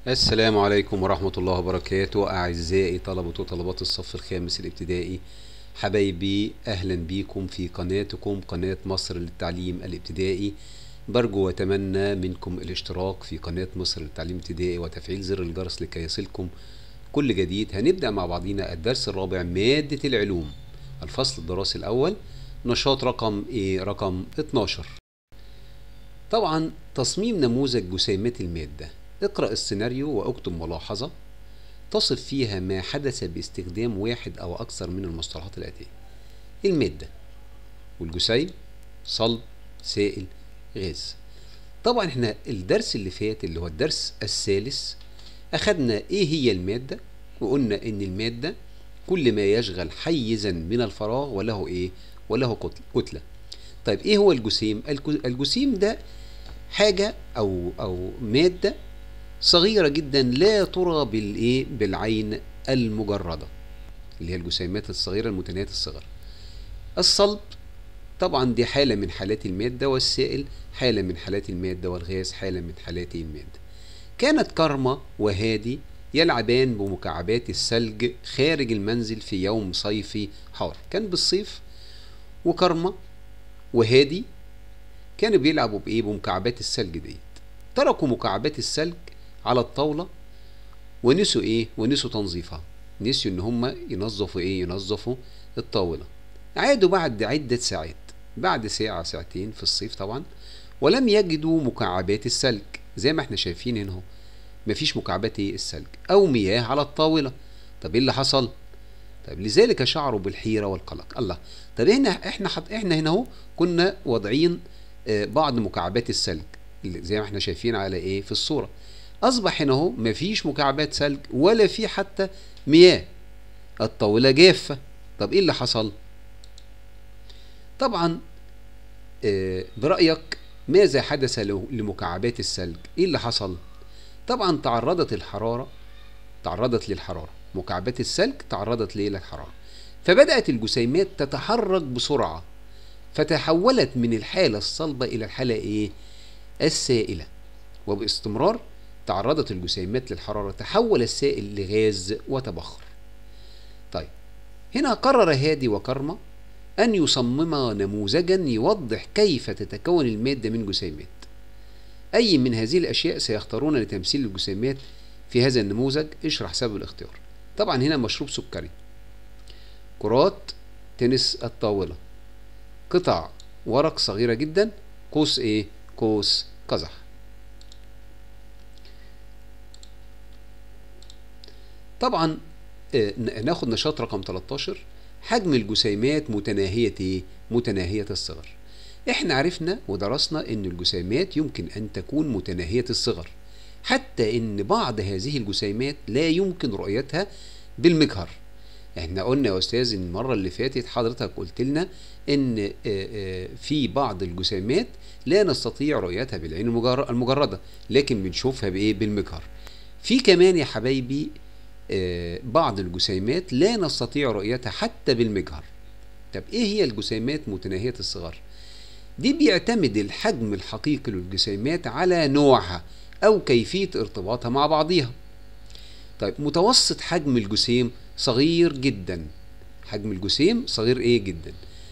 السلام عليكم ورحمة الله وبركاته أعزائي طلبة وطلبات الصف الخامس الابتدائي حبايبي أهلا بيكم في قناتكم قناة مصر للتعليم الابتدائي برجو وأتمنى منكم الاشتراك في قناة مصر للتعليم الابتدائي وتفعيل زر الجرس لكي يصلكم كل جديد هنبدأ مع بعضينا الدرس الرابع مادة العلوم الفصل الدراسي الأول نشاط رقم إيه رقم 12 طبعا تصميم نموذج جسيمات المادة اقرأ السيناريو واكتب ملاحظة تصف فيها ما حدث باستخدام واحد أو أكثر من المصطلحات الآتية المادة والجسيم صلب سائل غاز طبعا احنا الدرس اللي فات اللي هو الدرس الثالث أخدنا إيه هي المادة وقلنا إن المادة كل ما يشغل حيزا من الفراغ وله إيه وله كتلة طيب إيه هو الجسيم الجسيم ده حاجة أو أو مادة صغيرة جدا لا ترى بالإيه بالعين المجردة اللي هي الجسيمات الصغيرة المتناهية الصغر الصلب طبعا دي حالة من حالات المادة والسائل حالة من حالات المادة والغاز حالة من حالات المادة كانت كرمة وهادي يلعبان بمكعبات الثلج خارج المنزل في يوم صيفي حار كان بالصيف وكرمة وهادي كانوا بيلعبوا بايه بمكعبات الثلج ديت تركوا مكعبات الثلج على الطاوله ونسوا ايه ونسوا تنظيفها نسيوا ان هم ينظفوا ايه ينظفوا الطاوله عادوا بعد عده ساعات بعد ساعه ساعتين في الصيف طبعا ولم يجدوا مكعبات الثلج زي ما احنا شايفين هنا مفيش مكعبات ايه الثلج او مياه على الطاوله طب ايه اللي حصل طيب لذلك شعروا بالحيره والقلق الله طب هنا احنا حط احنا هنا اهو كنا واضعين بعض مكعبات الثلج زي ما احنا شايفين على ايه في الصوره اصبح هنا اهو مفيش مكعبات ثلج ولا في حتى مياه الطاوله جافه طب ايه اللي حصل طبعا برايك ماذا حدث لمكعبات الثلج ايه اللي حصل طبعا تعرضت الحراره تعرضت للحراره مكعبات الثلج تعرضت ليه للحراره فبدات الجسيمات تتحرك بسرعه فتحولت من الحالة الصلبة إلى الحالة إيه؟ السائلة وباستمرار تعرضت الجسيمات للحرارة تحول السائل لغاز وتبخر طيب هنا قرر هادي وكرمة أن يصمما نموذجا يوضح كيف تتكون المادة من جسيمات أي من هذه الأشياء سيختارون لتمثيل الجسيمات في هذا النموذج اشرح سبب الاختيار طبعا هنا مشروب سكري كرات تنس الطاولة قطع ورق صغيرة جدا قوس ايه قوس قزح طبعا آه ناخد نشاط رقم 13 حجم الجسيمات متناهية ايه متناهية الصغر احنا عرفنا ودرسنا ان الجسيمات يمكن ان تكون متناهية الصغر حتى ان بعض هذه الجسيمات لا يمكن رؤيتها بالمجهر احنا قلنا يا استاذ المره اللي فاتت حضرتك قلت لنا ان في بعض الجسيمات لا نستطيع رؤيتها بالعين المجرده لكن بنشوفها بايه بالمجهر في كمان يا حبايبي بعض الجسيمات لا نستطيع رؤيتها حتى بالمجهر طب ايه هي الجسيمات متناهيه الصغر دي بيعتمد الحجم الحقيقي للجسيمات على نوعها او كيفيه ارتباطها مع بعضها طيب متوسط حجم الجسيم صغير جدا حجم الجسيم صغير ايه جدا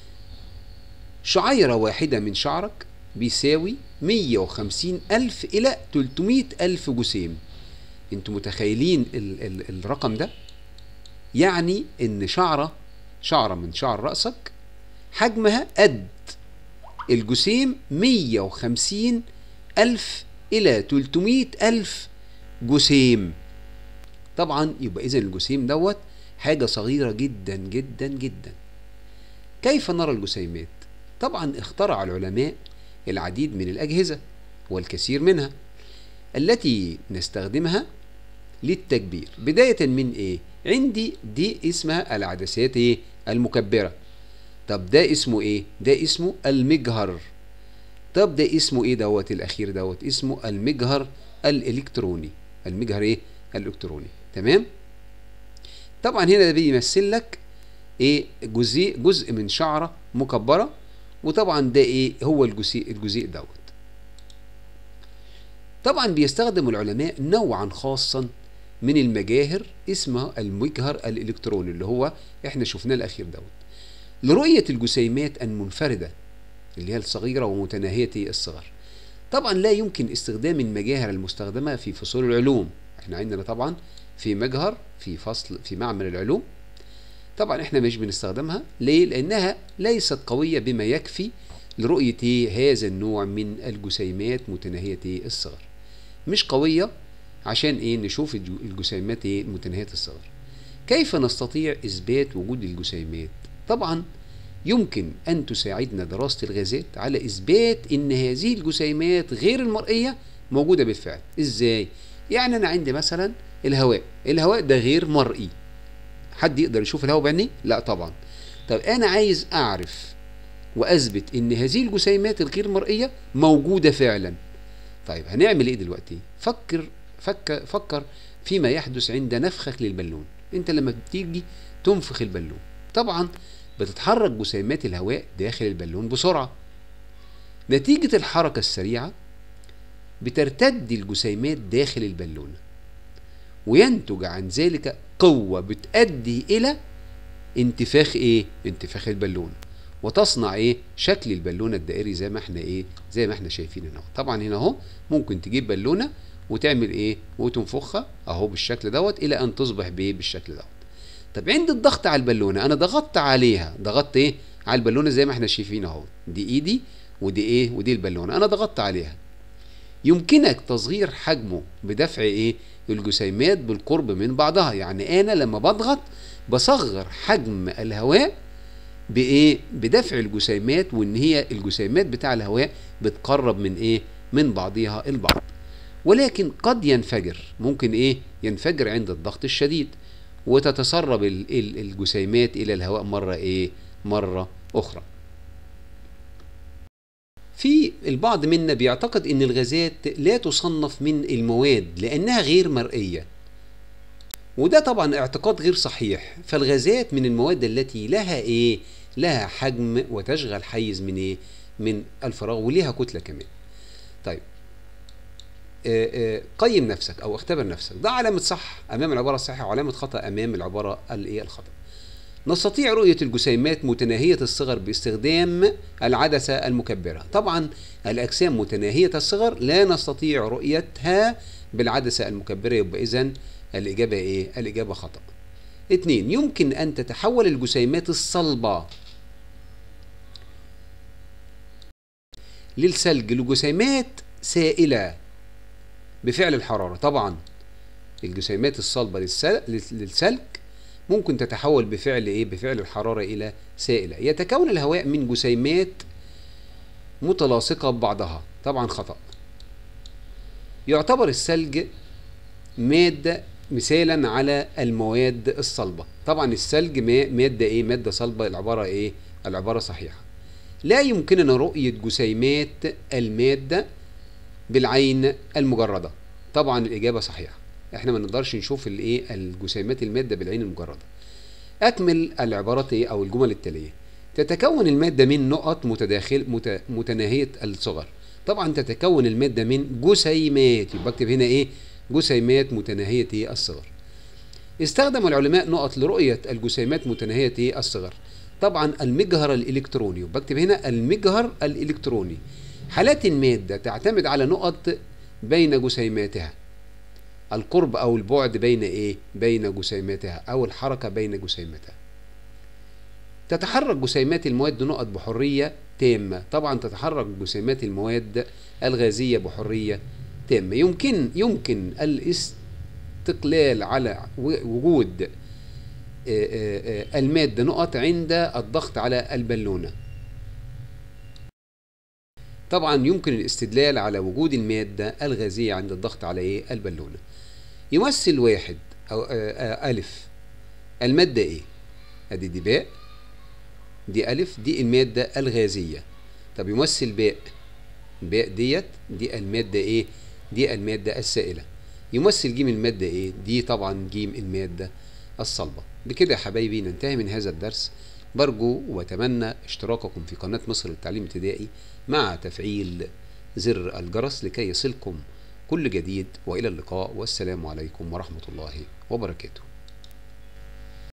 شعيرة واحدة من شعرك بيساوي 150 ألف إلى 300 ألف جسيم انتوا متخيلين ال ال الرقم ده يعني ان شعرة شعرة من شعر رأسك حجمها قد الجسيم 150 ألف إلى 300 ألف جسيم طبعا يبقى إذا الجسيم دوت حاجة صغيرة جدا جدا جدا كيف نرى الجسيمات؟ طبعا اخترع العلماء العديد من الأجهزة والكثير منها التي نستخدمها للتكبير بداية من ايه؟ عندي دي اسمها العدسات ايه؟ المكبرة طب ده اسمه ايه؟ ده اسمه المجهر طب ده اسمه ايه دوت الأخير دوت اسمه المجهر الإلكتروني المجهر ايه؟ الإلكتروني تمام؟ طبعا هنا ده بيمثل لك ايه جزء جزء من شعره مكبره وطبعا ده ايه هو الجزيء الجزيء دوت طبعا بيستخدم العلماء نوعا خاصا من المجاهر اسمها المجهر الالكتروني اللي هو احنا شفناه الاخير دوت لرؤيه الجسيمات المنفرده اللي هي الصغيره ومتناهيه الصغر طبعا لا يمكن استخدام المجاهر المستخدمه في فصول العلوم احنا عندنا طبعا في مجهر في فصل في معمل العلوم طبعا احنا مش بنستخدمها ليه لانها ليست قويه بما يكفي لرؤيه هذا النوع من الجسيمات متناهيه الصغر مش قويه عشان ايه نشوف الجسيمات ايه متناهيه الصغر كيف نستطيع اثبات وجود الجسيمات طبعا يمكن ان تساعدنا دراسه الغازات على اثبات ان هذه الجسيمات غير المرئيه موجوده بالفعل ازاي يعني انا عندي مثلا الهواء الهواء ده غير مرئي حد يقدر يشوف الهواء بعينيه لا طبعا طب انا عايز اعرف واثبت ان هذه الجسيمات الغير مرئيه موجوده فعلا طيب هنعمل ايه دلوقتي فكر فك فكر فيما يحدث عند نفخك للبالون انت لما بتيجي تنفخ البالون طبعا بتتحرك جسيمات الهواء داخل البالون بسرعه نتيجه الحركه السريعه بترتد الجسيمات داخل البالونه وينتج عن ذلك قوه بتؤدي الى انتفاخ ايه انتفاخ البالون وتصنع ايه شكل البالونه الدائري زي ما احنا ايه زي ما احنا شايفين هنا طبعا هنا اهو ممكن تجيب بالونه وتعمل ايه وتنفخها اهو بالشكل دوت الى ان تصبح بايه بالشكل دوت طب عند الضغط على البالونه انا ضغطت عليها ضغطت ايه على البالونه زي ما احنا شايفين اهو دي ايدي ودي ايه ودي البالونه انا ضغطت عليها يمكنك تصغير حجمه بدفع ايه الجسيمات بالقرب من بعضها يعني انا لما بضغط بصغر حجم الهواء بايه بدفع الجسيمات وان هي الجسيمات بتاع الهواء بتقرب من ايه من بعضها البعض ولكن قد ينفجر ممكن ايه ينفجر عند الضغط الشديد وتتسرب الجسيمات الى الهواء مره ايه مره اخرى في البعض منا بيعتقد ان الغازات لا تصنف من المواد لانها غير مرئيه وده طبعا اعتقاد غير صحيح فالغازات من المواد التي لها ايه لها حجم وتشغل حيز من ايه من الفراغ وليها كتله كمان طيب آآ آآ قيم نفسك او اختبر نفسك ده علامه صح امام العباره الصحيحه وعلامه خطا امام العباره الايه الخطا نستطيع رؤية الجسيمات متناهية الصغر باستخدام العدسة المكبرة طبعا الأجسام متناهية الصغر لا نستطيع رؤيتها بالعدسة المكبرة يبقى إذن الإجابة إيه؟ الإجابة خطأ اتنين يمكن أن تتحول الجسيمات الصلبة للثلج لجسيمات سائلة بفعل الحرارة طبعا الجسيمات الصلبة للثلج ممكن تتحول بفعل ايه بفعل الحراره الى سائله يتكون الهواء من جسيمات متلاصقه ببعضها طبعا خطا يعتبر الثلج ماده مثالا على المواد الصلبه طبعا الثلج ماده ايه ماده صلبه العباره ايه العباره صحيحه لا يمكننا رؤيه جسيمات الماده بالعين المجرده طبعا الاجابه صحيحه احنا ما نقدرش نشوف الايه الجسيمات الماده بالعين المجرده اكمل العبارات ايه او الجمل التاليه تتكون الماده من نقط متداخل مت... متناهيه الصغر طبعا تتكون الماده من جسيمات يبقى اكتب هنا ايه جسيمات متناهيه الصغر استخدم العلماء نقط لرؤيه الجسيمات متناهيه الصغر طبعا المجهر الالكتروني يبقى اكتب هنا المجهر الالكتروني حالات الماده تعتمد على نقط بين جسيماتها القرب او البعد بين ايه بين جسيماتها او الحركه بين جسيماتها تتحرك جسيمات المواد نقط بحريه تامه طبعا تتحرك جسيمات المواد الغازيه بحريه تامه يمكن يمكن الاستقلال على وجود الماده نقط عند الضغط على البالونه طبعا يمكن الاستدلال على وجود الماده الغازيه عند الضغط على ايه البالونه يمثل واحد أو ألف المادة إيه؟ أدي دي باء دي ألف دي المادة الغازية طب يمثل باء باء ديت دي المادة إيه؟ دي المادة السائلة يمثل جيم المادة إيه؟ دي طبعا جيم المادة الصلبة بكده يا حبايبي ننتهي من هذا الدرس برجو وأتمنى اشتراككم في قناة مصر للتعليم الابتدائي مع تفعيل زر الجرس لكي يصلكم كل جديد والى اللقاء والسلام عليكم ورحمه الله وبركاته